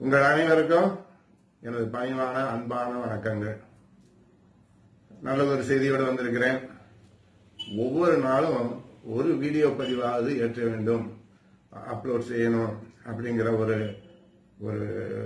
உங்கள் அனைவருக்கும் எனது பணிவான அன்பான வணக்கங்கள் நல்ல ஒரு செய்தியோடு வந்திருக்கிறேன் ஒவ்வொரு நாளும் ஒரு வீடியோ பதிவாவது ஏற்ற வேண்டும் அப்லோட் செய்யணும் அப்படிங்கிற ஒரு ஒரு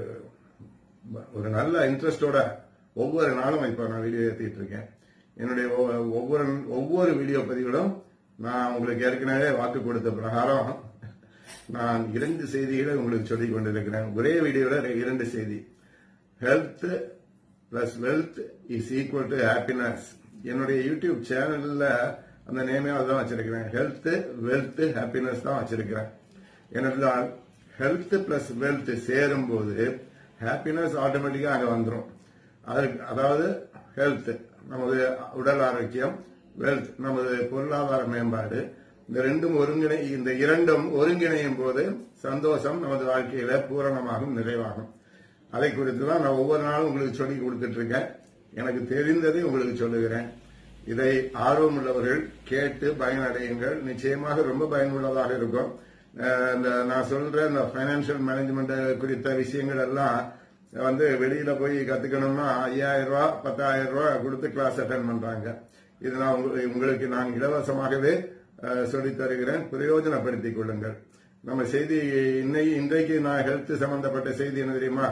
ஒரு நல்ல இன்ட்ரெஸ்டோட ஒவ்வொரு நாளும் இப்போ நான் வீடியோ ஏற்றிட்டு இருக்கேன் என்னுடைய ஒவ்வொ- ஒவ்வொரு ஒவ்வொரு வீடியோ பதிவிலும் நான் உங்களுக்கு ஏற்கனவே வாக்கு கொடுத்த பிரகாரம் நான் இரண்டு செய்திகளை உங்களுக்கு சொல்லிக் கொண்டிருக்கிறேன் ஒரே வீடியோல இரண்டு செய்தி health plus wealth is equal to happiness என்னுடைய யூடியூப் சேனல்ல அந்த நேமே அதான் வச்சிருக்கிறேன் ஹெல்த் வெல்த் ஹாப்பினஸ் தான் வச்சிருக்கிறேன் ஏனென்றால் ஹெல்த் பிளஸ் வெல்த் சேரும் போது ஹாப்பினஸ் ஆட்டோமேட்டிக்கா அங்க வந்துடும் அதற்கு அதாவது ஹெல்த் நமது உடல் ஆரோக்கியம் வெல்த் நமது பொருளாதார மேம்பாடு இந்த ரெண்டும் ஒருங்கிணை இந்த இரண்டும் ஒருங்கிணையும் போது சந்தோஷம் நமது வாழ்க்கையில பூரணமாகும் நிறைவாகும் அதை குறித்து தான் நான் ஒவ்வொரு நாளும் உங்களுக்கு சொல்லி கொடுத்துட்டு இருக்கேன் எனக்கு தெரிந்ததை உங்களுக்கு சொல்லுகிறேன் இதை ஆர்வம் உள்ளவர்கள் கேட்டு பயனடையுங்கள் நிச்சயமாக ரொம்ப பயனுள்ளதாக இருக்கும் அஹ் இந்த நான் சொல்ற இந்த பைனான்சியல் மேனேஜ்மெண்ட் குறித்த விஷயங்கள் எல்லாம் வந்து வெளியில போய் கத்துக்கணும்னா ஐயாயிரம் ரூபாய் பத்தாயிரம் ரூபாய் கொடுத்து கிளாஸ் அட்டன் பண்றாங்க இது நான் உங்க- உங்களுக்கு நான் இலவசமாகவே அஹ், சொல்லித் தருகிறேன் பிரயோஜனப்படுத்திக் கொள்ளுங்கள் நம்ம செய்தி இன்னைக்கு இன்றைக்கு நான் ஹெல்த் சம்பந்தப்பட்ட செய்தி என்ன தெரியுமா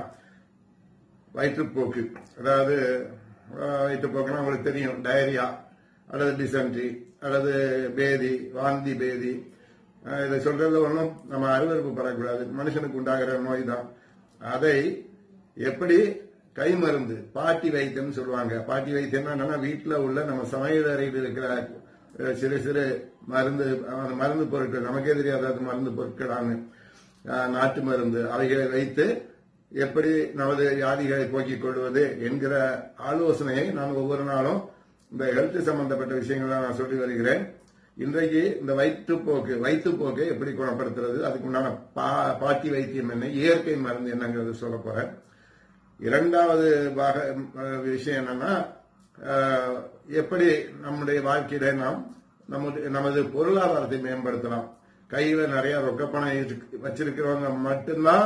வயிற்றுப்போக்கு அதாவது அஹ், வயிற்றுப்போக்குன்னா உங்களுக்கு தெரியும் டயரியா அல்லது டிசென்ட்ரி அல்லது பேதி வாந்தி பேதி அஹ், இதை சொல்றதுல ஒன்றும் நம்ம அருவருப்பு பெறக்கூடாது மனுஷனுக்கு உண்டாகிற நோய் தான் அதை எப்படி கை மருந்து பாட்டி வைத்தியம் சொல்லுவாங்க பாட்டி வைத்தியம்னா என்னன்னா வீட்டுல உள்ள நம்ம சமையல் அறையில் இருக்கிற அஹ், சிறு சிறு மருந்து அஹ், மருந்து பொருட்கள் நமக்கே தெரியாது அது மருந்து பொருட்களான அஹ், நாட்டு மருந்து அவைகளை வைத்து எப்படி நமது வியாதிகளை போக்கிக் கொள்வது என்கிற ஆலோசனையை நான் ஒவ்வொரு நாளும் இந்த ஹெல்த் சம்பந்தப்பட்ட விஷயங்களை நான் சொல்லி வருகிறேன் இன்றைக்கு இந்த வயிற்றுப்போக்கு வயிற்றுப்போக்கை எப்படி குணப்படுத்துறது அதுக்கு உண்டான பா- பாட்டி வைத்தியம் என்ன இயற்கை மருந்து என்னங்கிறது சொல்ல போறேன் இரண்டாவது பாக அஹ், விஷயம் என்னன்னா அஹ், எப்படி நம்முடைய வாழ்க்கையில நாம் நம்முடைய நமது பொருளாதாரத்தை மேம்படுத்தலாம் கையில நிறைய ரொக்க பணம் இருக்கு- வச்சிருக்கிறவங்க மட்டும்தான்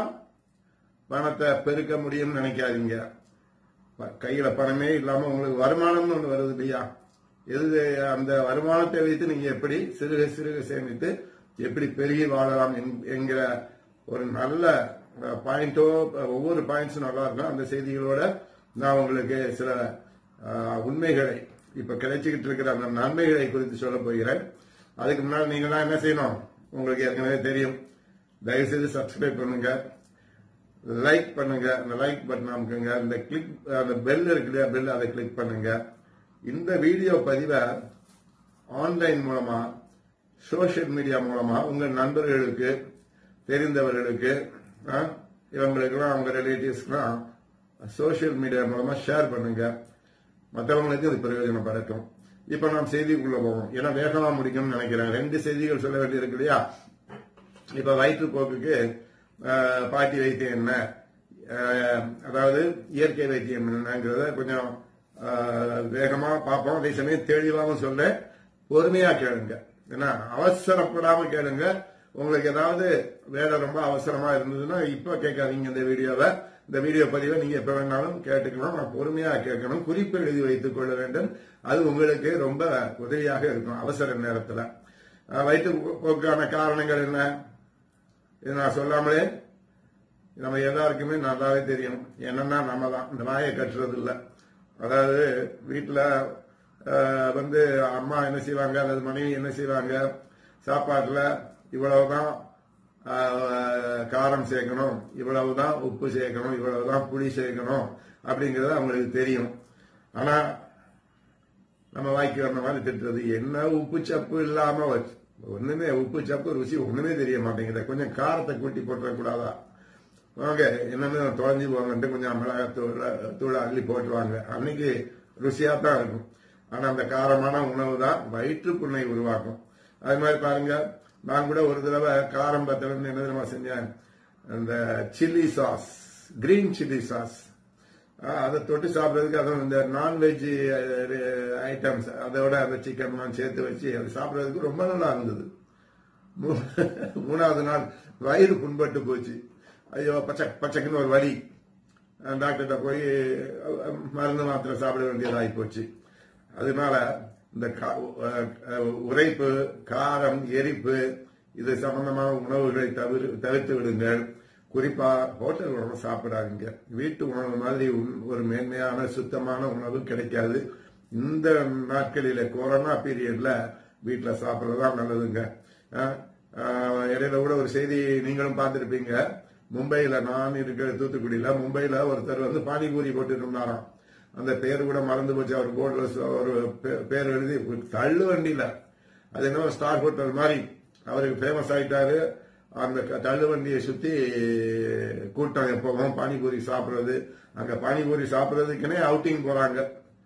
பணத்தை பெருக்க முடியும்னு நினைக்காதீங்க ப- கையில பணமே இல்லாம உங்களுக்கு வருமானம்னு ஒண்ணு வருது இல்லையா எது அந்த வருமானத்தை வைத்து நீங்க எப்படி சிறுக சிறுக சேமித்து எப்படி பெருகி வாழலாம் என்- என்கிற ஒரு நல்ல பாயிண்டோ ஒவ்வொரு பாயிண்ட்ஸும் நல்லா இருக்கும் அந்த செய்திகளோட நான் உங்களுக்கு சில அஹ், உண்மைகளை இப்ப கிடைச்சிக்கிட்டு இருக்கிற அந்த நன்மைகளை குறித்து சொல்ல போகிறேன் அதுக்கு முன்னாடி நீங்க தான் என்ன செய்யணும் உங்களுக்கு ஏற்கனவே தெரியும் தயவு செய்து சப்ஸ்கிரைப் பண்ணுங்க லைக் பண்ணுங்க அந்த லைக் பட்டன் அமுக்குங்க இந்த கிளிக் அந்த பெல் இருக்கு இல்லையா பெல் அதை கிளிக் பண்ணுங்க இந்த வீடியோ பதிவை ஆன்லைன் மூலமா சோஷியல் மீடியா மூலமா உங்க நண்பர்களுக்கு தெரிந்தவர்களுக்கு ஆ, இவங்களுக்கெல்லாம் அவங்க ரிலேட்டிவ்ஸ்க்குலாம் சோஷியல் மீடியா மூலமா ஷேர் பண்ணுங்க மற்றவங்களுக்கு இது பிரயோஜனப்படட்டும் இப்ப நாம் செய்திக்குள்ள போவோம் ஏன்னா வேகமா முடிக்கணும்னு நினைக்கிறேன் ரெண்டு செய்திகள் சொல்ல வேண்டியிருக்கு இல்லையா இப்ப வயிற்றுப்போக்குக்கு அஹ், பாட்டி வைத்தியம் என்ன அஹ், அதாவது இயற்கை வைத்தியம் என்னங்கிறத கொஞ்சம் அஹ், வேகமா பார்ப்போம் அதே சமயம் தெளிவாகவும் சொல்ல பொறுமையா கேளுங்க ஏன்னா அவசரப்படாம கேளுங்க உங்களுக்கு ஏதாவது வேலை ரொம்ப அவசரமா இருந்ததுன்னா இப்ப கேட்காதீங்க இந்த வீடியோவை இந்த வீடியோ பதிவை நீங்க எப்ப வேணாலும் கேட்டுக்கணும் நான் பொறுமையா கேட்கணும் குறிப்பு எழுதி வைத்துக் கொள்ள வேண்டும் அது உங்களுக்கு ரொம்ப உதவியாக இருக்கும் அவசர நேரத்துல அஹ், வயிற்றுப்போக்கான காரணங்கள் என்ன இது நான் சொல்லாமலே நம்ம எல்லாருக்குமே நல்லாவே தெரியும் என்னன்னா நம்ம தான் இந்த நாயை கட்டுறது இல்ல அதாவது வீட்டுல அஹ், வந்து அம்மா என்ன செய்வாங்க அல்லது மனைவி என்ன செய்வாங்க சாப்பாட்டுல இவ்வளவுதான் அஹ், காரம் சேர்க்கணும் இவ்வளவுதான் உப்பு சேர்க்கணும் இவ்வளவுதான் புளி சேர்க்கணும் அப்படிங்கறது அவங்களுக்கு தெரியும் ஆனா நம்ம வாய்க்கு வந்த மாதிரி திட்டுறது என்ன உப்பு சப்பு இல்லாம வச்சு ஒண்ணுமே உப்பு சப்பு ருசி ஒண்ணுமே தெரிய மாட்டேங்குது கொஞ்சம் காரத்தை கூட்டி போட்டுறக்கூடாதா வாங்க என்னன்னு தொலைஞ்சு போங்கன்ட்டு கொஞ்சம் மிளகாய் தூள் தூளை அள்ளி போட்டுருவாங்க அன்னைக்கு ருசியா தான் இருக்கும் ஆனா அந்த காரமான உணவு தான் வயிற்றுப்புண்ணை உருவாக்கும் அது மாதிரி பாருங்க நான் கூட ஒரு தடவை காரம் பத்தலன்னு என்ன தெரியுமா செஞ்சேன் அந்த chilli sauce green chilli sauce ஆஹ் அதை தொட்டு சாப்பிடறதுக்கு அதுவும் இந்த நான்வெஜ் ஐட்டம்ஸ் அதோட அந்த சிக்கன்லாம் சேர்த்து வச்சு அது சாப்பிடறதுக்கு ரொம்ப நல்லா இருந்தது மூ- மூணாவது நாள் வயிறு புண்பட்டு போச்சு ஐயோ பச்சை பச்சைக்குன்னு ஒரு வலி அஹ் டாக்டர்கிட்ட போய் அஹ், மருந்து மாத்திரை சாப்பிட வேண்டியதாகி போச்சு அதனால இந்த கா- அஹ், அஹ், உரைப்பு காரம் எரிப்பு இது சம்பந்தமான உணவுகளை தவிர தவிர்த்து விடுங்கள் குறிப்பா ஹோட்டல் உணவு சாப்பிடாதீங்க வீட்டு உணவு மாதிரி உண்- ஒரு மேன்மையான சுத்தமான உணவு கிடைக்காது இந்த நாட்களில கொரோனா பீரியட்ல வீட்டுல சாப்பிடறதுதான் நல்லதுங்க அஹ், அஹ், இடையில கூட ஒரு செய்தி நீங்களும் பார்த்திருப்பீங்க மும்பையில நான் இருக்கிற தூத்துக்குடியில மும்பையில ஒருத்தர் வந்து பானிபூரி போட்டு இருந்தாராம் அந்த பேர் கூட மறந்து போச்சு அவர் போர்டில் ஒரு பே- பேர் எழுதி தள்ளு வண்டியில அது என்ன ஸ்டார் ஹோட்டல் மாதிரி அவருக்கு ஃபேமஸ் ஆயிட்டாரு அந்த க- தள்ளு வண்டியை சுத்தி கூட்டம் எப்பவும் பானிபூரி சாப்பிடுறது அங்க பானிபூரி சாப்பிடுறதுக்குன்னே அவுட்டிங் போறாங்க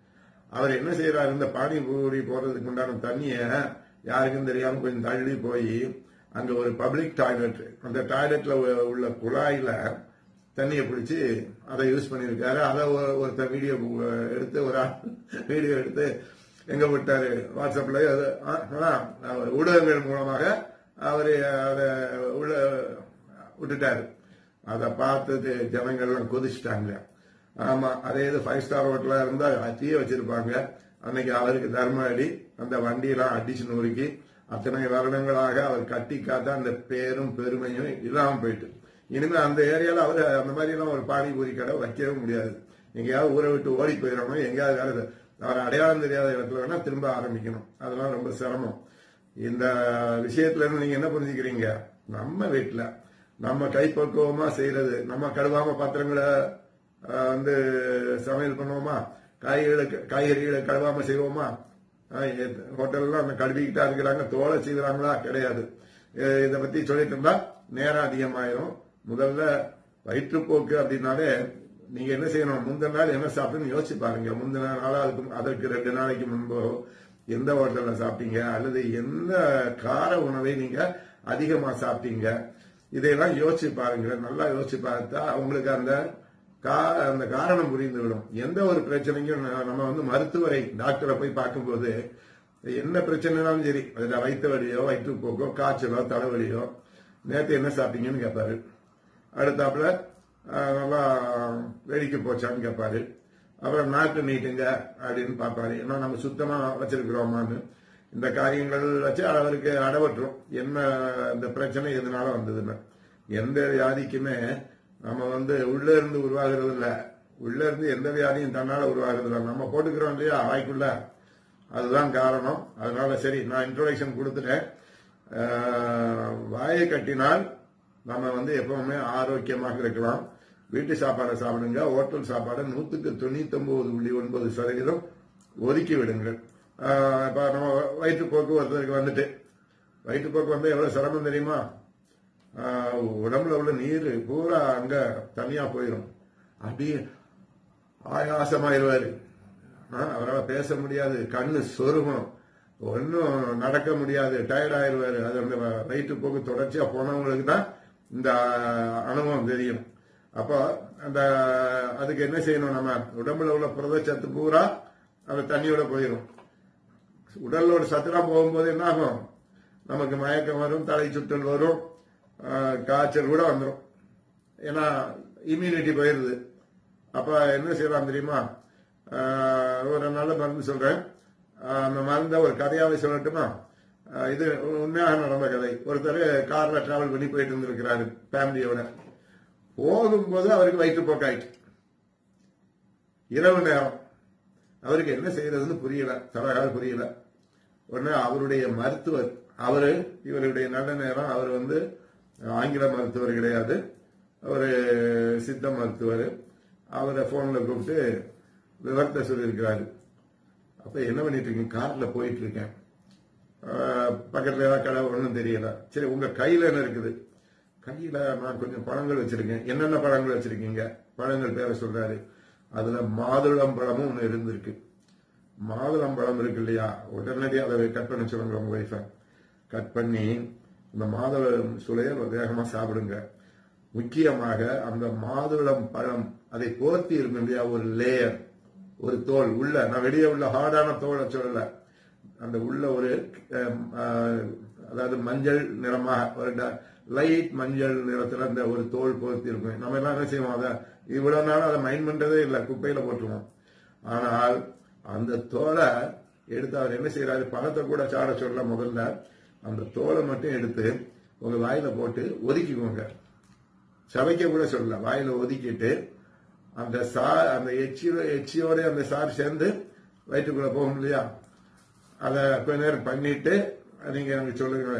அவர் என்ன செய்யறாரு இந்த பானிபூரி போறதுக்கு உண்டான தண்ணிய யாருக்கும் தெரியாம கொஞ்சம் தள்ளி போய் அங்க ஒரு பப்ளிக் டாய்லெட் அந்த டாய்லெட்ல உ- உள்ள குழாயில தண்ணியை பிடிச்சி அதை யூஸ் பண்ணியிருக்காரு அதை ஒ- ஒருத்தர் வீடியோ எடுத்து ஒரு ஆள் வீடியோ எடுத்து எங்க விட்டாரு வாட்ஸ்அப்ல அது, ஆ, ஆ, அவர் ஊடகங்கள் மூலமாக அவரு அதை உள்ள விட்டுட்டாரு அதை பார்த்து ஜனங்கள்லாம் கொதிச்சுட்டாங்க ஆமா அதே இது ஃபைவ் ஸ்டார் ஹோட்டலா இருந்தா அத்தியே வச்சிருப்பாங்க அன்னைக்கு அவருக்கு தர்ம அடி அந்த வண்டியெல்லாம் அடிச்சு நொறுக்கி அத்தனை வருடங்களாக அவர் கட்டி காத்த அந்த பேரும் பெருமையும் இல்லாம போயிட்டு இனிமே அந்த ஏரியால அவர் அந்த மாதிரி எல்லாம் ஒரு பானிபூரி கடை வைக்கவே முடியாது எங்கேயாவது ஊரை விட்டு ஓடி போயிடணும் எங்கேயாவது வேற அவர் அடையாளம் தெரியாத இடத்துல வேணா திரும்ப ஆரம்பிக்கணும் அதெல்லாம் ரொம்ப சிரமம் இந்த விஷயத்துல இருந்து நீங்க என்ன புரிஞ்சுக்கிறீங்க நம்ம வீட்டுல நம்ம கைப்பக்குவமா செய்யறது நம்ம கழுவாம பாத்திரங்களை ஆஹ், வந்து சமையல் பண்ணுவோமா காய்கறிகளை காய்கறிகளை கழுவாம செய்வோமா ஹோட்டல்லாம் அந்த கழுவிக்கிட்டா இருக்கிறாங்க தோலை செய்கிறாங்களா கிடையாது அஹ் இதை பத்தி சொல்லிட்டு இருந்தா நேரம் அதிகமாயிரும் முதல்ல வயிற்றுப்போக்கு அப்படின்னாலே நீங்க என்ன செய்யணும் முந்தின நாள் என்ன சாப்பிட்டுன்னு யோசிச்சு பாருங்க முந்தின நாளா அதுக்கு அதற்கு ரெண்டு நாளைக்கு முன்போ எந்த ஹோட்டல்ல சாப்பிட்டீங்க அல்லது எந்த கார உணவை நீங்க அதிகமா சாப்பிட்டீங்க இதையெல்லாம் யோசிச்சு பாருங்க நல்லா யோசிச்சு பார்த்தா உங்களுக்கு அந்த கா- அந்த காரணம் புரிந்து விடும் எந்த ஒரு பிரச்சனைக்கும் ந- நம்ம வந்து மருத்துவரை டாக்டரை போய் பார்க்கும்போது என்ன பிரச்சனைனாலும் சரி அதுல வயிற்று வலியோ வயிற்றுப்போக்கோ காய்ச்சலோ தலைவலியோ நேற்று என்ன சாப்பிட்டீங்கன்னு கேட்பாரு அடுத்தாப்புல ஆஹ், நல்லா வேடிக்கை போச்சான்னு கேட்பாரு அப்புறம் நாக்கு நீட்டுங்க அப்படின்னு பார்ப்பாரு ஏன்னா நம்ம சுத்தமா வச்சிருக்கிறோமான்னு இந்த காரியங்கள் வச்சு அவருக்கு அடவட்டுரும் என்ன இந்த பிரச்சனை எதனால வந்ததுன்னு எந்த வியாதிக்குமே நம்ம வந்து உள்ள இருந்து உருவாகிறது இல்ல உள்ள இருந்து எந்த வியாதியும் தன்னால உருவாகிறது இல்ல நம்ம போட்டுக்கிறோம் இல்லையா வாய்க்குள்ள அதுதான் காரணம் அதனால சரி நான் இன்ட்ரோடக்ஷன் கொடுத்துட்டேன் ஆஹ், வாயை கட்டினால் நம்ம வந்து எப்பவுமே ஆரோக்கியமாக இருக்கலாம் வீட்டு சாப்பாடை சாப்பிடுங்க ஹோட்டல் சாப்பாடை நூத்துக்கு தொண்ணூத்தி ஒன்பது புள்ளி ஒன்பது சதவீதம் ஒதுக்கி விடுங்கள் ஆஹ், இப்ப நம்ம வயிற்றுப்போக்கு ஒருத்தருக்கு வந்துட்டு வயிற்றுப்போக்கு வந்து எவ்வளவு சிரமம் தெரியுமா ஆஹ், உடம்புல உள்ள நீர் பூரா அங்க தனியா போயிடும் அப்படியே ஆயாசமாயிருவாரு ஆஹ், அவரால் பேச முடியாது கண்ணு சொருகும் ஒன்னும் நடக்க முடியாது டயர்ட் ஆயிருவாரு அது அந்த வயிற்று போக்கு தொடர்ச்சியா போனவங்களுக்கு தான் இந்த அனுபவம் தெரியும் அப்போ அந்த அதுக்கு என்ன செய்யணும் நம்ம உடம்புல உள்ள புரதச்சத்து பூரா அந்த தண்ணியோட போயிடும் உடலோட சத்துலாம் போகும்போது என்ன ஆகும் நமக்கு மயக்கம் வரும் தலை சுற்றல் வரும் ஆஹ், காய்ச்சல் கூட வந்துடும் ஏன்னா இம்யூனிட்டி போயிருது அப்ப என்ன செய்யலாம் தெரியுமா ஆஹ், ஒரு நல்ல மருந்து சொல்றேன் ஆஹ், அந்த மருந்த ஒரு கதையாவே சொல்லட்டுமா ஆஹ், இது உண்மையாக நடந்த கதை ஒருத்தர் கார்ல டிராவல் பண்ணி போயிட்டு இருந்திருக்கிறாரு ஃபேமிலியோட போகும்போது அவருக்கு வயிற்றுப்போக்காயிட்டு இரவு நேரம் அவருக்கு என்ன செய்யறதுன்னு புரியல தலகால் புரியல உடனே அவருடைய மருத்துவர் அவரு இவருடைய நல்ல நேரம் அவர் வந்து ஆங்கில மருத்துவர் கிடையாது ஒரு சித்த மருத்துவர் அவரை போன்ல கூப்பிட்டு விவரத்தை சொல்லியிருக்கிறாரு அப்ப என்ன பண்ணிட்டு இருக்கீங்க கார்ல போயிட்டு இருக்கேன் ஆஹ், பக்கத்துல ஏதாவது கடை ஒன்றும் தெரியல சரி உங்க கையில என்ன இருக்குது கையில நான் கொஞ்சம் பழங்கள் வச்சிருக்கேன் என்னென்ன பழங்கள் வச்சிருக்கீங்க பழங்கள் பேரை சொல்றாரு அதுல மாதுளம் பழமும் ஒண்ணு இருந்திருக்கு மாதுளம் பழம் இருக்கு இல்லையா உடனடியாக அதை கட் பண்ண சொல்லுங்க உங்க ஒய்ஃபை கட் பண்ணி இந்த மாதுளம் சுளைய வேகமா சாப்பிடுங்க முக்கியமாக அந்த மாதுளம் பழம் அதை போர்த்தி இருக்கும் இல்லையா ஒரு லேயர் ஒரு தோல் உள்ள நான் வெளியே உள்ள ஹார்டான தோலை சொல்லல அந்த உள்ள ஒரு அஹ், அஹ், அதாவது மஞ்சள் நிறமாக ஒரு லைட் மஞ்சள் நிறத்துல அந்த ஒரு தோல் போர்த்தி இருக்கும் நம்ம எல்லாம் என்ன செய்வோம் அதை இவ்வளவு நாள் அதை மைண்ட் பண்றதே இல்லை குப்பையில போட்டுருவோம் ஆனால் அந்த தோலை எடுத்து அவர் என்ன செய்யறாரு பணத்தை கூட சாட சொல்ல முதல்ல அந்த தோலை மட்டும் எடுத்து உங்க வாயில போட்டு ஒதுக்கிக்கோங்க சமைக்க கூட சொல்லல வாயில ஒதுக்கிட்டு அந்த சார் அந்த எச்சியோட எச்சியோட அந்த சார் சேர்ந்து வயிற்றுக்குள்ள போகும் இல்லையா அதை கொஞ்ச நேரம் பண்ணிட்டு நீங்க எனக்கு சொல்லுங்க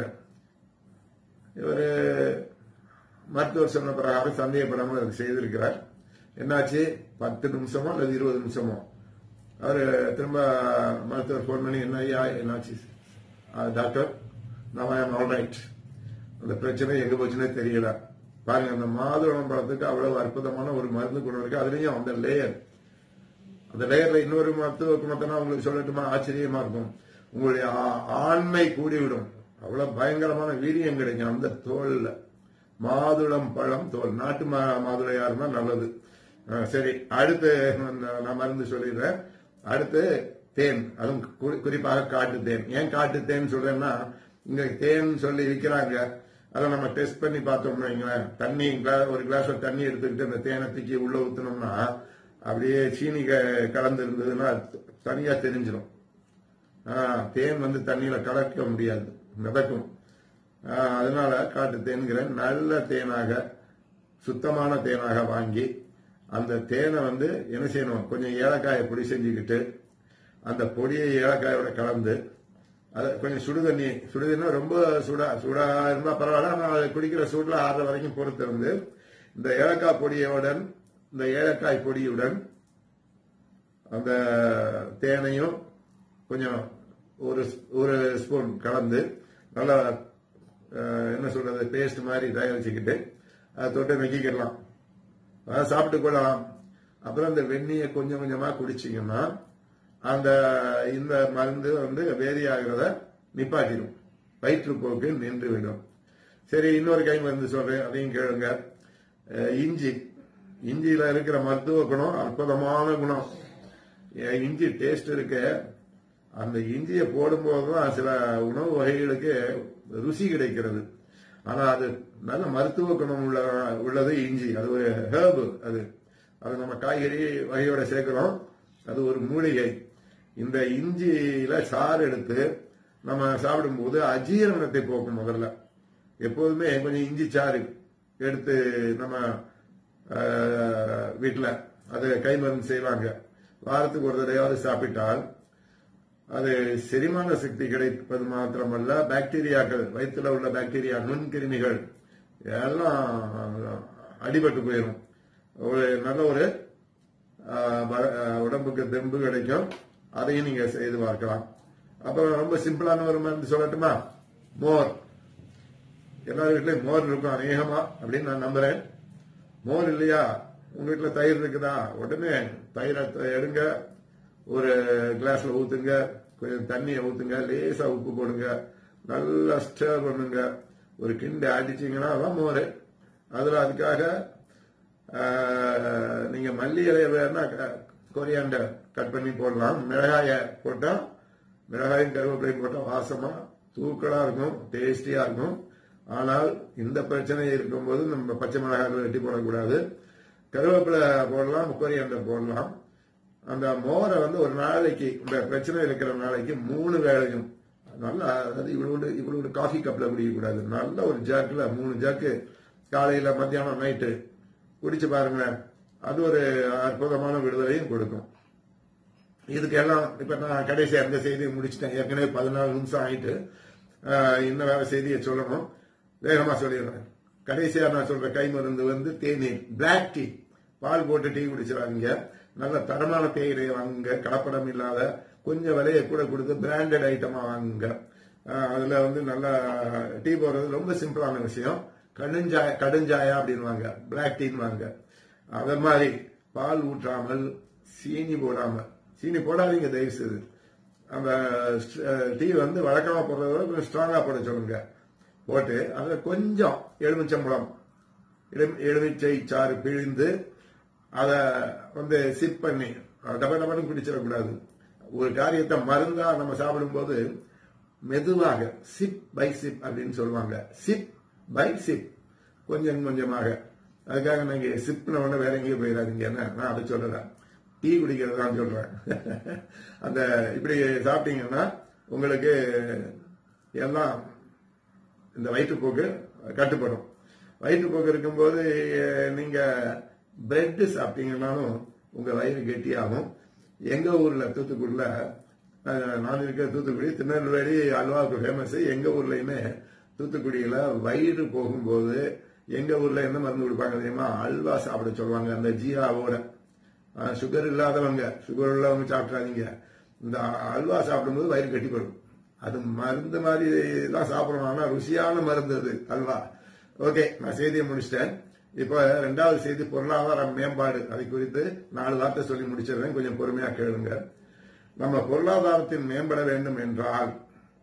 இவரு மருத்துவர் சொன்ன பிரகாரம் சந்தேகப்படாமல் அதுக்கு செய்திருக்கிறார் என்னாச்சு பத்து நிமிஷமோ அல்லது இருபது நிமிஷமோ அவரு திரும்ப மருத்துவர் ஃபோன் பண்ணி என்ன ஐயா என்னாச்சு டாக்டர் நான் ஐம் ஆல் ரைட் அந்த பிரச்சனை எங்க போச்சுன்னே தெரியல பாருங்க அந்த மாதுளம் பழத்துக்கு அவ்வளவு அற்புதமான ஒரு மருந்து குணம் இருக்கு அதுலயும் அந்த லேயர் அந்த லேயர்ல இன்னொரு மருத்துவ குணத்தினா உங்களுக்கு சொல்லட்டுமா ஆச்சரியமா இருக்கும் உங்களுடைய ஆ- ஆண்மை கூடிவிடும் அவ்வளவு பயங்கரமான வீரியம் கிடைக்கும் அந்த தோல்ல மாதுளம் பழம் தோல் நாட்டு மா- மாதுளையா இருந்தா நல்லது அஹ் சரி அடுத்து நான் நான் மருந்து சொல்லிடுறேன் அடுத்து தேன் அதுவும் குறி- குறிப்பாக காட்டு தேன் ஏன் காட்டு தேன் சொல்றேன்னா இங்க தேன் சொல்லி விற்கிறாங்க அதை நம்ம டெஸ்ட் பண்ணி பார்த்தோம்னு வைங்களேன் தண்ணி gla- ஒரு கிளாஸ் தண்ணி எடுத்துக்கிட்டு அந்த தேனை தூக்கி உள்ள ஊத்துனோம்னா அப்படியே சீனி க- கலந்து இருந்ததுன்னா தனியா தெரிஞ்சிடும் ஆஹ், தேன் வந்து தண்ணியில கலக்க முடியாது மிதக்கும் ஆஹ், அதனால காட்டு தேன்கிற நல்ல தேனாக சுத்தமான தேனாக வாங்கி அந்த தேனை வந்து என்ன செய்யணும் கொஞ்சம் ஏலக்காயை பொடி செஞ்சுக்கிட்டு அந்த பொடியை ஏலக்காயோட கலந்து அது கொஞ்சம் சுடு தண்ணி சுடு தண்ணி ரொம்ப சூடா சூடா இருந்தா பரவாயில்ல ஆனால் அதை குடிக்கிற சூடுல ஆறுற வரைக்கும் பொறுத்து இருந்து இந்த ஏலக்காய் பொடியுடன் இந்த ஏலக்காய் பொடியுடன் அந்த தேனையும் கொஞ்சம் ஒரு ஒரு ஸ்பூன் கலந்து நல்லா அஹ், என்ன சொல்றது பேஸ்ட் மாதிரி தயாரிச்சுக்கிட்டு அதை தொட்டு நக்கிக்கிடலாம் அதை சாப்பிட்டு கொள்ளலாம் அப்புறம் இந்த வெந்நியை கொஞ்சம் கொஞ்சமா குடிச்சீங்கன்னா அந்த இந்த மருந்து வந்து வேதியாகிறத நிப்பாட்டிடும் வயிற்றுப்போக்கு நின்று விடும் சரி இன்னொரு கை மருந்து சொல்றேன் அதையும் கேளுங்க அஹ், இஞ்சி இஞ்சியில இருக்கிற மருத்துவ குணம் அற்புதமான குணம் ஏன் இஞ்சி டேஸ்ட் இருக்கு அந்த இஞ்சியை போடும்போது தான் சில உணவு வகைகளுக்கு ருசி கிடைக்கிறது ஆனா அது நல்ல மருத்துவ குணம் உள்ள உள்ளது இஞ்சி அது ஒரு ஹேர்பு அது அது நம்ம காய்கறி வகையோட சேர்க்கிறோம் அது ஒரு மூலிகை இந்த இஞ்சியில சாறு எடுத்து நம்ம சாப்பிடும்போது அஜீரணத்தை போக்கும் முதல்ல எப்போதுமே கொஞ்சம் இஞ்சி சாறு எடுத்து நம்ம ஆஹ், வீட்டுல அது கை மருந்து செய்வாங்க வாரத்துக்கு ஒரு தடவையாவது சாப்பிட்டால் அது செரிமான சக்தி கிடைப்பது மாத்திரமல்ல பாக்டீரியாக்கள் வயிற்றுல உள்ள பாக்டீரியா நுண்கிருமிகள் எல்லாம் அடிபட்டு போயிடும் ஒரு நல்ல ஒரு ஆஹ், ப- ஆஹ், உடம்புக்கு தெம்பு கிடைக்கும் அதையும் நீங்க செய்து பார்க்கலாம் அப்புறம் ரொம்ப சிம்பிளான ஒரு மருந்து சொல்லட்டுமா மோர் எல்லார் வீட்லயும் மோர் இருக்கும் அநேகமா அப்படின்னு நான் நம்புறேன் மோர் இல்லையா உங்க வீட்டுல தயிர் இருக்குதா உடனே தயிரை த- எடுங்க ஒரு கிளாஸ்ல ஊத்துங்க கொஞ்சம் தண்ணியை ஊத்துங்க லேசா உப்பு போடுங்க நல்லா ஸ்டர் பண்ணுங்க ஒரு கிண்டு அடிச்சீங்கன்னா அதான் மோர் அதுல அதுக்காக ஆஹ், நீங்க மல்லி இலைய வேணா கொரியாண்டர் கட் பண்ணி போடலாம் மிளகாய போட்டா மிளகாயும் கருவேப்பிலையும் போட்டா வாசமா தூக்கலா இருக்கும் டேஸ்டியா இருக்கும் ஆனால் இந்த பிரச்சனை இருக்கும்போது நம்ம பச்சை மிளகாய் வெட்டி போடக்கூடாது கருவேப்பிலை போடலாம் கொரியாண்டர் போடலாம் அந்த மோரை வந்து ஒரு நாளைக்கு இந்த பிரச்சனை இருக்கிற நாளைக்கு மூணு வேளையும் நல்லா அதாவது இவ்வளவு இவ்வளவு காஃபி கப்ல குடிக்கக்கூடாது நல்ல ஒரு ஜாக்குல மூணு ஜாக்கு காலையில மத்தியானம் நைட்டு குடிச்சு பாருங்க அது ஒரு அற்புதமான விடுதலையும் கொடுக்கும் இதுக்கு எல்லாம் இப்ப நான் கடைசி அந்த செய்தியை முடிச்சிட்டேன் ஏற்கனவே பதினாலு நிமிஷம் ஆயிட்டு ஆஹ், இன்னும் வேற செய்தியை சொல்லணும் வேகமா சொல்லிடுறேன் கடைசியா நான் சொல்ற கை மருந்து வந்து தேநீர் பிளாக் டீ பால் போட்டு டீ குடிச்சிடாதீங்க நல்ல தரமான தேயிலையை வாங்குங்க கலப்படம் இல்லாத கொஞ்சம் விலையை கூட கொடுத்து பிராண்டட் ஐட்டமா வாங்குங்க ஆஹ், அதுல வந்து நல்லா டீ போடுறது ரொம்ப சிம்பிளான விஷயம் கடுஞ்சாய கடுஞ்சாயா அப்படின்வாங்க பிளாக் டீன்னு வாங்க அத மாதிரி பால் ஊற்றாமல் சீனி போடாம சீனி போடாதீங்க தயவு செய்து அந்த டீ வந்து வழக்கமா போடுறத விட கொஞ்சம் ஸ்ட்ராங்கா போட சொல்லுங்க போட்டு அதுல கொஞ்சம் எலுமிச்சம்பழம் எலும்- எலுமிச்சை சாறு பிழிந்து அதை வந்து சிப் பண்ணி டப டபன்னு குடிச்சிடக்கூடாது ஒரு காரியத்தை மருந்தா நம்ம சாப்பிடும்போது மெதுவாக சிப் பை சிப் அப்படின்னு சொல்லுவாங்க சிப் பை சிப் கொஞ்சம் கொஞ்சமாக அதுக்காக நீங்க சிப்ன உடனே வேற எங்கேயும் போயிடாதீங்க என்ன நான் அதை சொல்றேன் டீ குடிக்கிறது தான் சொல்றேன் அந்த இப்படி சாப்பிட்டீங்கன்னா உங்களுக்கு எல்லாம் இந்த வயிற்றுப்போக்கு கட்டுப்படும் வயிற்றுப்போக்கு இருக்கும்போது அஹ், நீங்க பிரெட் சாப்பிட்டீங்கன்னாலும் உங்க வயிறு கெட்டியாகும் எங்க ஊர்ல தூத்துக்குடியில அஹ், நான் இருக்கிற தூத்துக்குடி திருநெல்வேலி அல்வாவுக்கு ஃபேமஸ் எங்க ஊர்லயுமே தூத்துக்குடியில வயிறு போகும்போது எங்க ஊர்ல என்ன மருந்து கொடுப்பாங்க தெரியுமா அல்வா சாப்பிட சொல்லுவாங்க அந்த ஜீராவோட சுகர் இல்லாதவங்க சுகர் உள்ளவங்க சாப்பிட்றாதீங்க இந்த அல்வா சாப்பிடும்போது வயிறு கட்டிப்படும் அது மருந்து மாதிரி தான் சாப்பிடணும் ஆனா ருசியான மருந்து அது அல்வா ஓகே நான் செய்தியை முடிச்சிட்டேன் இப்போ ரெண்டாவது செய்தி பொருளாதார மேம்பாடு அதை குறித்து நாலு வார்த்தை சொல்லி முடிச்சிடுறேன் கொஞ்சம் பொறுமையா கேளுங்க நம்ம பொருளாதாரத்தில் மேம்பட வேண்டும் என்றால்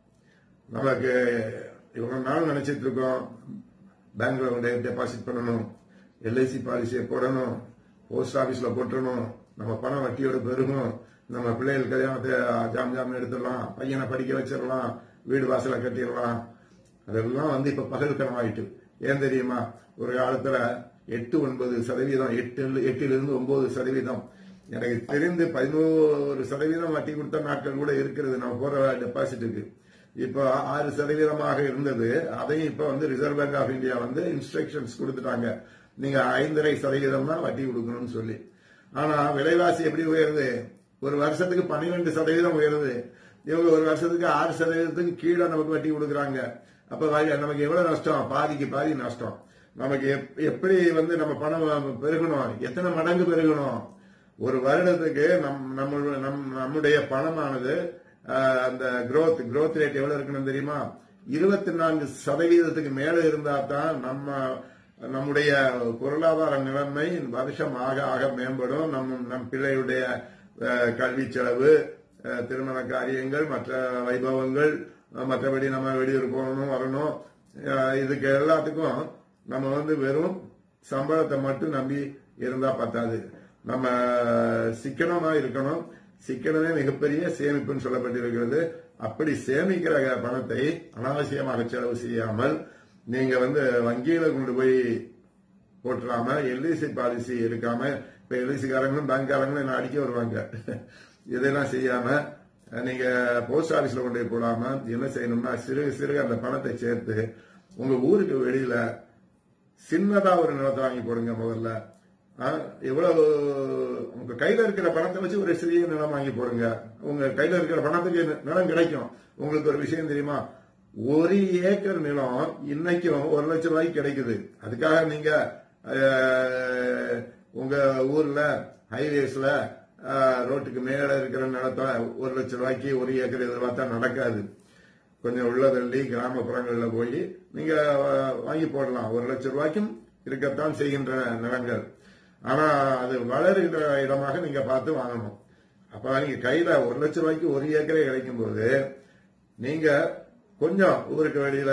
நமக்கு இவ்வளவு நாள் நினைச்சிட்டு இருக்கோம் பேங்க்ல கொண்டு டெபாசிட் பண்ணணும் எல்ஐசி பாலிசியை போடணும் போஸ்ட் ஆபீஸ்ல போட்டுறணும் நம்ம பணம் வட்டியோட பெருகும் நம்ம பிள்ளைகள் கல்யாணத்தை ஜாம் ஜாம் எடுத்துடலாம் பையனை படிக்க வச்சிடலாம் வீடு வாசலை கட்டிடலாம் அதெல்லாம் வந்து இப்ப பகல் கனவாயிட்டு ஏன் தெரியுமா ஒரு காலத்துல எட்டு ஒன்பது சதவீதம் எட்டு எட்டிலிருந்து ஒன்பது சதவீதம் எனக்கு தெரிந்து பதினோரு சதவீதம் வட்டி கொடுத்த நாட்கள் கூட இருக்கிறது நம்ம போற டெபாசிட்டுக்கு இப்போ ஆறு சதவீதமாக இருந்தது அதையும் இப்ப வந்து ரிசர்வ் பேங்க் ஆஃப் இந்தியா வந்து இன்ஸ்ட்ரக்ஷன்ஸ் கொடுத்துட்டாங்க நீங்க ஐந்தரை சதவீதம் தான் வட்டி கொடுக்கணும்னு சொல்லி ஆனா விலைவாசி எப்படி உயருது ஒரு வருஷத்துக்கு பன்னிரெண்டு சதவீதம் உயருது இவங்க ஒரு வருஷத்துக்கு ஆறு சதவீதத்துக்கு கீழே நமக்கு வட்டி கொடுக்குறாங்க அப்ப வ- நமக்கு எவ்வளவு நஷ்டம் பாதிக்கு பாதி நஷ்டம் நமக்கு எப்- எப்படி வந்து நம்ம பணம் பெருகணும் எத்தனை மடங்கு பெருகணும் ஒரு வருடத்துக்கு நம் நம்ம நம் நம்முடைய பணமானது ஆஹ், அந்த growth growth ரேட் எவ்வளவு இருக்கணும் தெரியுமா இருபத்தி நான்கு சதவீதத்துக்கு மேல இருந்தா தான் நம்ம நம்முடைய பொருளாதார நிலைமை வருஷம் ஆக ஆக மேம்படும் நம் நம் பிள்ளையுடைய அஹ், கல்வி செலவு அஹ், திருமண காரியங்கள் மற்ற வைபவங்கள் அஹ், மற்றபடி நம்ம வெளியூர் போகணும் வரணும் அஹ், இதுக்கு எல்லாத்துக்கும் நம்ம வந்து வெறும் சம்பளத்தை மட்டும் நம்பி இருந்தா பத்தாது நம்ம சிக்கனமா இருக்கணும் சிக்கனமே மிகப்பெரிய சேமிப்புன்னு சொல்லப்பட்டிருக்கிறது அப்படி சேமிக்கிற பணத்தை அனாவசியமாக செலவு செய்யாமல் நீங்க வந்து வங்கியில கொண்டு போய் போட்டுறாம எல்ஐசி பாலிசி எடுக்காம இப்ப எல்ஐசிக்காரங்களும் பேங்க்காரங்களும் என்ன அடிக்க வருவாங்க இதெல்லாம் செய்யாம நீங்க போஸ்ட் ஆபீஸ்ல கொண்டு போய் போடாம என்ன செய்யணும்னா சிறுக சிறுக அந்த பணத்தை சேர்த்து உங்க ஊருக்கு வெளியில சின்னதா ஒரு நிலத்தை வாங்கி போடுங்க முதல்ல ஆ, எவ்வளவு உங்க கையில இருக்கிற பணத்தை வச்சு ஒரு சிறிய நிலம் வாங்கி போடுங்க உங்க கையில இருக்கிற பணத்துக்கு நி- நிலம் கிடைக்கும் உங்களுக்கு ஒரு விஷயம் தெரியுமா ஒரு ஏக்கர் நிலம் இன்னைக்கும் ஒரு லட்சம் ரூபாய்க்கு கிடைக்குது அதுக்காக நீங்க அஹ், உங்க ஊர்ல ஹைவேஸ்ல ரோட்டுக்கு மேல இருக்கிற நிலத்தை ஒரு லட்சம் ரூபாய்க்கு ஒரு ஏக்கர் எதிர்பார்த்தா நடக்காது கொஞ்சம் உள்ள தள்ளி கிராமப்புறங்கள்ல போய் நீங்க அஹ், வாங்கி போடலாம் ஒரு லட்சம் ரூபாய்க்கும் இருக்கத்தான் செய்கின்ற நிலங்கள் ஆனா அது வளருகிற இடமாக நீங்க பார்த்து வாங்கணும் அப்ப நீங்க கையில ஒரு லட்சம் ரூபாய்க்கு ஒரு ஏக்கரே கிடைக்கும் போது நீங்க கொஞ்சம் ஊருக்கு வெளியில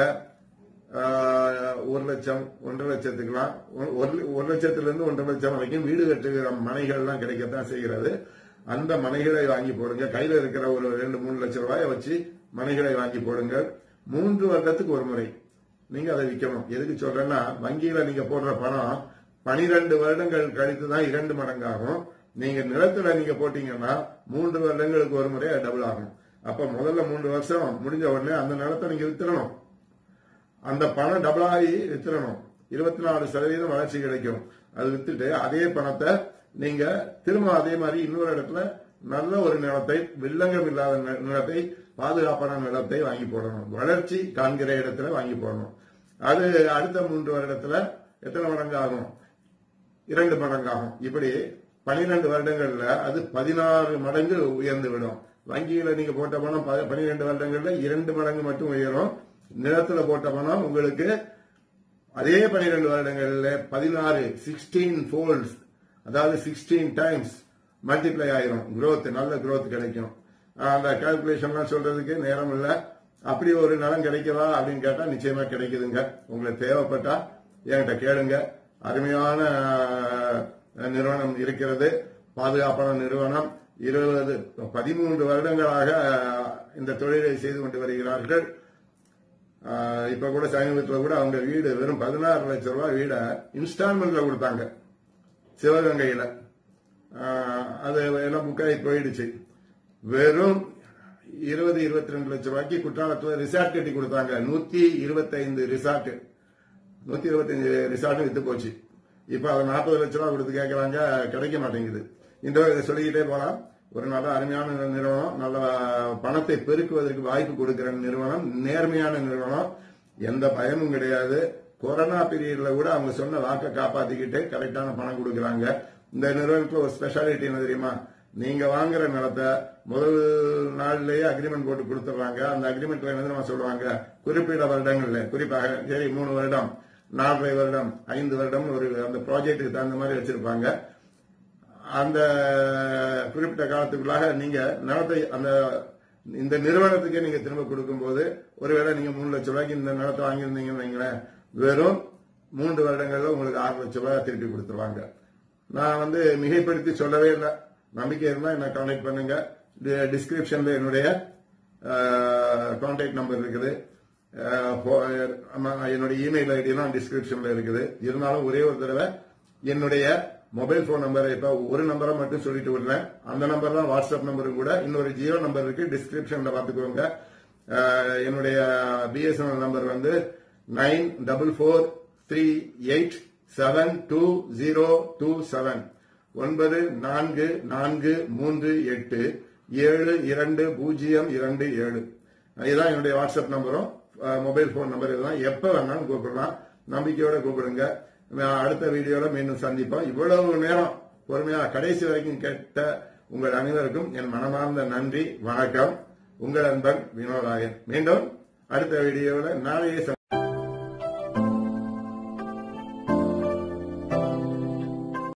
ஆஹ், ஒரு லட்சம் ஒன்றரை லட்சத்துக்குலாம் ஒரு- ஒரு ஒரு லட்சத்துல இருந்து ஒன்றரை லட்சம் வரைக்கும் வீடு கட்டுகிற மனைகள்லாம் கிடைக்கத்தான் செய்கிறது அந்த மனைகளை வாங்கி போடுங்க கையில இருக்கிற ஒரு ரெண்டு மூணு லட்சம் ரூபாயை வச்சு மனைகளை வாங்கி போடுங்க மூன்று வருடத்துக்கு ஒரு முறை நீங்க அதை விற்கணும் எதுக்கு சொல்றேன்னா வங்கியில நீங்க போடுற பணம் பனிரெண்டு வருடங்கள் கழித்து தான் இரண்டு மடங்காகும் நீங்க நிலத்துல நீங்க போட்டீங்கன்னா மூன்று வருடங்களுக்கு ஒரு முறை டபுள் ஆகும் அப்ப முதல்ல மூன்று வருஷம் முடிஞ்ச உடனே அந்த நிலத்தை நீங்க வித்துறணும் அந்த பணம் டபுள் ஆகி வித்துறணும் இருபத்தி நாலு சதவீதம் வளர்ச்சி கிடைக்கும் அது வித்துட்டு அதே பணத்தை நீங்க திரும்ப அதே மாதிரி இன்னொரு இடத்துல நல்ல ஒரு நிலத்தை வில்லங்கம் இல்லாத நி- நிலத்தை பாதுகாப்பான நிலத்தை வாங்கி போடணும் வளர்ச்சி காண்கிற இடத்துல வாங்கி போடணும் அது அடுத்த மூன்று வருடத்துல எத்தனை மடங்கு ஆகும் இரண்டு மடங்காகும் இப்படி பனிரெண்டு வருடங்கள்ல அது பதினாறு மடங்கு உயர்ந்து விடும் வங்கியில நீங்க போட்ட பணம் ப- பனிரெண்டு வருடங்கள்ல இரண்டு மடங்கு மட்டும் உயரும் நிலத்துல போட்ட பணம் உங்களுக்கு அதே பனிரெண்டு வருடங்கள்ல பதினாறு சிக்ஸ்டீன் ஃபோல்ட்ஸ் அதாவது சிக்ஸ்டீன் டைம்ஸ் மல்டிப்ளை ஆயிரும் growth நல்ல growth கிடைக்கும் ஆஹ் அந்த கால்குலேஷன்லாம் சொல்றதுக்கு நேரம் இல்ல அப்படி ஒரு நலம் கிடைக்கவா அப்படின்னு கேட்டா நிச்சயமா கிடைக்குதுங்க உங்களுக்கு தேவைப்பட்டா என்கிட்ட கேளுங்க அருமையான ஆஹ், நிறுவனம் இருக்கிறது பாதுகாப்பான நிறுவனம் இருபது பதிமூன்று வருடங்களாக அஹ், இந்த தொழிலை செய்து கொண்டு வருகிறார்கள் ஆஹ் இப்ப கூட சமீபத்தில் கூட அவங்க வீடு வெறும் பதினாறு லட்சம் ரூபாய் வீடை இன்ஸ்டால்மெண்ட்ல கொடுத்தாங்க சிவகங்கையில ஆஹ் அது எல்லாம் புக்காகி போயிடுச்சு வெறும் இருபது இருபத்தி ரெண்டு லட்சம் ரூபாய்க்கு குற்றாலத்துல ரிசார்ட் கட்டி கொடுத்தாங்க நூத்தி இருபத்தைந்து ரிசார்ட் நூத்தி இருபத்தஞ்சு ரிசார்ட் வித்து போச்சு இப்ப அதை நாற்பது லட்சம் ரூபாய் கொடுத்து கேட்கறாங்க கிடைக்க மாட்டேங்குது இந்த இதை சொல்லிக்கிட்டே போலாம் ஒரு நல்ல அருமையான நிறுவனம் நல்ல பணத்தை பெருக்குவதற்கு வாய்ப்பு கொடுக்கிற நிறுவனம் நேர்மையான நிறுவனம் எந்த பயமும் கிடையாது கொரோனா பீரியட்ல கூட அவங்க சொன்ன வாக்கை காப்பாத்திக்கிட்டு கரெக்டான பணம் கொடுக்கறாங்க இந்த நிறுவனத்துல ஒரு ஸ்பெஷாலிட்டி என்ன தெரியுமா நீங்க வாங்குற நிலத்தை முதல் நாள்லயே அக்ரிமெண்ட் போட்டு கொடுத்துறாங்க அந்த அக்ரிமெண்ட்ல என்ன தெரியுமா சொல்லுவாங்க குறிப்பிட்ட வருடங்கள்ல குறிப்பாக சரி மூணு வருடம் நாலரை வருடம் ஐந்து வருடம் ஒரு அந்த ப்ராஜெக்ட்டுக்கு தகுந்த மாதிரி வச்சிருப்பாங்க அந்த குறிப்பிட்ட காலத்துக்குள்ளாக நீங்க நிலத்தை அந்த இந்த நிறுவனத்துக்கே நீங்க திரும்ப கொடுக்கும்போது ஒருவேளை நீங்க மூணு லட்சம் ரூபாய்க்கு இந்த நிலத்தை வாங்கியிருந்தீங்கன்னு வைங்களேன் வெறும் மூன்று வருடங்கள்ல உங்களுக்கு ஆறு லட்சம் ரூபாய் திருப்பி கொடுத்துருவாங்க நான் வந்து மிகைப்படுத்தி சொல்லவே இல்லை நம்பிக்கை இருந்தா என்ன கான்டாக்ட் பண்ணுங்க டிஸ்கிரிப்ஷன்ல என்னுடைய கான்டாக்ட் நம்பர் இருக்குது அஹ், போ- ஆமா, என்னுடைய இமெயில் ஐடியெல்லாம் டிஸ்கிரிப்ஷன்ல இருக்குது இருந்தாலும் ஒரே ஒரு தடவை என்னுடைய மொபைல் போன் நம்பரை இப்ப ஒரு நம்பரை மட்டும் சொல்லிட்டு விடுறேன் அந்த நம்பர் தான் வாட்ஸ்அப் நம்பரும் கூட இன்னொரு ஜியோ நம்பர் இருக்கு டிஸ்கிரிப்ஷன்ல பாத்துக்கோங்க அஹ், என்னுடைய பிஎஸ்என்எல் நம்பர் வந்து nine double four three eight seven two zero two seven ஒன்பது நான்கு நான்கு மூன்று எட்டு ஏழு இரண்டு பூஜ்ஜியம் இரண்டு ஏழு இதுதான் என்னுடைய வாட்ஸ்அப் நம்பரும் அஹ், மொபைல் போன் நம்பர் இதுதான் எப்ப வேணாலும் கூப்பிடலாம் நம்பிக்கையோட கூப்பிடுங்க நான் அடுத்த வீடியோல மீண்டும் சந்திப்போம் இவ்வளவு நேரம் பொறுமையா கடைசி வரைக்கும் கேட்ட உங்கள் அனைவருக்கும் என் மனமார்ந்த நன்றி வணக்கம் உங்கள் அன்பன் வினோதாயன் மீண்டும் அடுத்த வீடியோவில் நாளையே சந்திப்போம்.